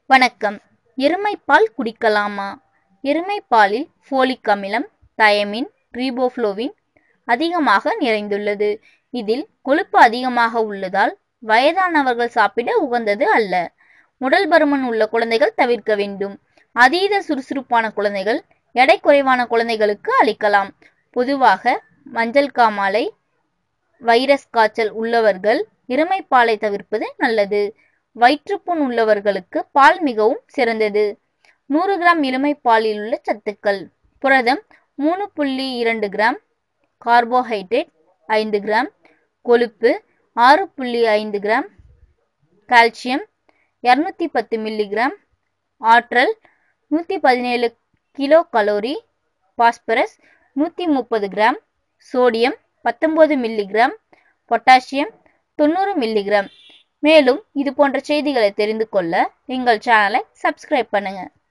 வணக்கம் எருமைப்பால் குடிக்கலாமா எருமைப்பாலில் ஃபோலிக் அமிலம் தயமின் ரிபோஃப்ளோவின் அதிகமாக நிறைந்துள்ளது இதில் கொழுப்பு அதிகமாக உள்ளதால் வயதானவர்கள் சாப்பிட உகந்தது அல்ல உடல் பருமன் உள்ள குழந்தைகள் தவிர்க்க வேண்டும் அதீத சுறுசுறுப்பான குழந்தைகள் எடை குறைவான குழந்தைகளுக்கு அளிக்கலாம் பொதுவாக மஞ்சள் காமாலை வைரஸ் காய்ச்சல் உள்ளவர்கள் எருமைப்பாலை தவிர்ப்பது நல்லது வயிற்றுப்புண் உள்ளவர்களுக்கு பால் மிகவும் சிறந்தது நூறு கிராம் எருமைப்பாலில் உள்ள சத்துக்கள் புரதம் மூணு புள்ளி இரண்டு கிராம் கார்போஹைட்ரேட் ஐந்து கிராம் கொழுப்பு ஆறு புள்ளி ஐந்து கிராம் கால்சியம் இரநூத்தி பத்து மில்லிகிராம் ஆற்றல் நூற்றி பதினேழு கிலோ கலோரி பாஸ்பரஸ் நூற்றி முப்பது கிராம் சோடியம் பத்தொம்பது மில்லிகிராம் பொட்டாசியம் தொண்ணூறு மில்லிகிராம் மேலும் இது போன்ற செய்திகளை தெரிந்து கொள்ள எங்கள் சேனலை சப்ஸ்கிரைப் பண்ணுங்கள்